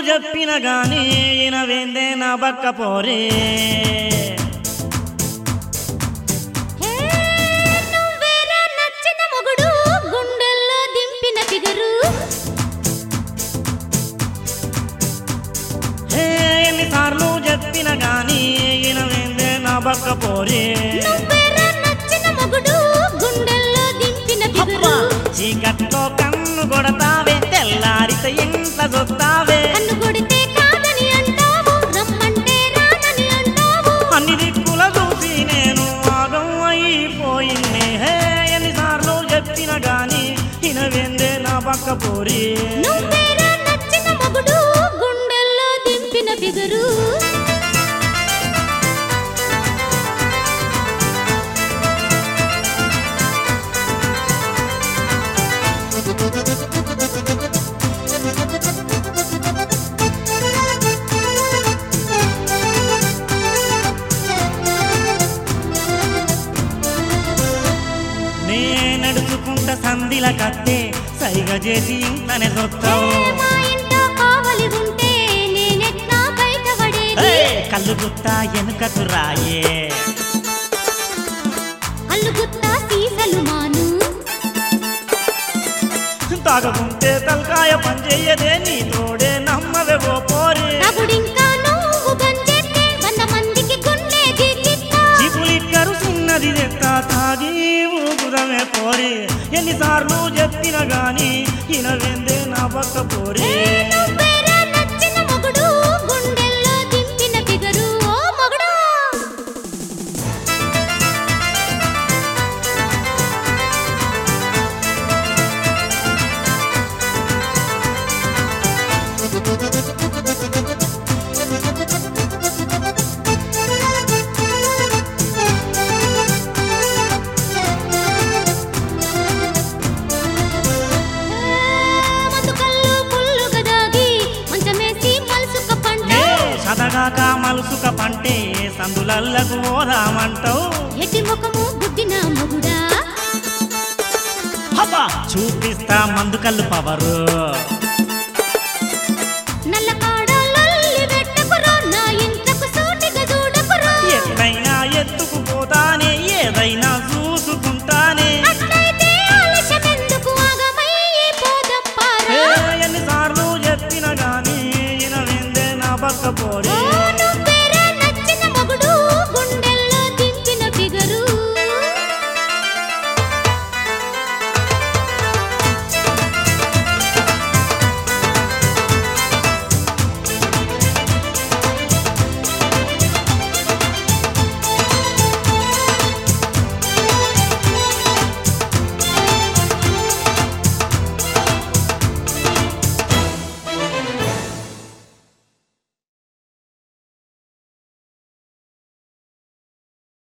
చెప్పిన గాని ఈయన వేందే నా బక్క పోరే హే, నువ్వేరా నచ్చిన మొగుడు గుండెల్లో దింపిన ఫిగరు హే ఎన్నిసార్లు చెప్పిన గాని ఈయన వేందే నా బక్క పోరే నువ్వేరా నచ్చిన మొగుడు గుండెల్లో దింపిన ఫిగరు చీకట్లో కన్ను కొడతావే తెల్లారిత ఇంత చూస్తావే కన్ను కొడితే కాదని అంటావు రమ్మంటే రానని అంటావు అన్ని దిక్కుల చూసి నేను ఆగం అయిపోయింది హే ఎన్నిసార్లు చెప్పిన గాని ఈయన వేందే నా బక్క పోరే నువ్వేరా నచ్చిన మొగుడు గుండెల్లో దింపిన ఫిగరు నే నడుచుకుంట సందిల కత్తే సరిగా చేసి ఇంట్లోనే ఏ, చూస్తావు మా ఇంట్లో కావలి ఉంటే నేనెట్లా బయటపడేది ఏయ్, కళ్ళు గుత్తా వెనుకకు రాయే అల్లు గుత్త సీసలు మాను తాగకుంటే తలకాయ పనిచేయదే నీ తోడే నమ్మవే ఓ పోరే తగుడింకా నువ్వు గంజెత్తే వంద మందికి గుండె గిట్టిస్తా చిపులిక్కరు చిన్నది తెత్త తాగి ఊగుదమే పోరే ఎన్నిసార్లు చెప్పిన గాని ఈయన వెందే నా పక్క పోరే నువ్వేరా నచ్చిన మొగుడు గుండెల్లో దింపిన ఫిగరు ఓ మొగుడు మందు కళ్ళు పుల్లుగా దాగి మంచమేసి మలుసుక పంట ఏ సదగాక మలుసుక పంటే సందులల్లకు ఓదామంటావు ఎట్టి ముఖము గుడ్డిన మొగుడా హబ్బా చూపిస్తా మందు కళ్ళు పవరు నల్ల కాడలొల్లి వెట్టకురో నా ఇంట్లకు సూటిగా చూడకురో ఎక్కడైనా ఎత్తుకుపోతానే ఏదైనా చూసుకుంటానే అట్లయితే ఆలస్యమెందుకు ఆగమయ్యి పోదాం ఏ, పారా ఎన్నిసార్లు చెప్పిన గాని ఈయన వెందే నా పక్క పోరే ఓ నువ్వే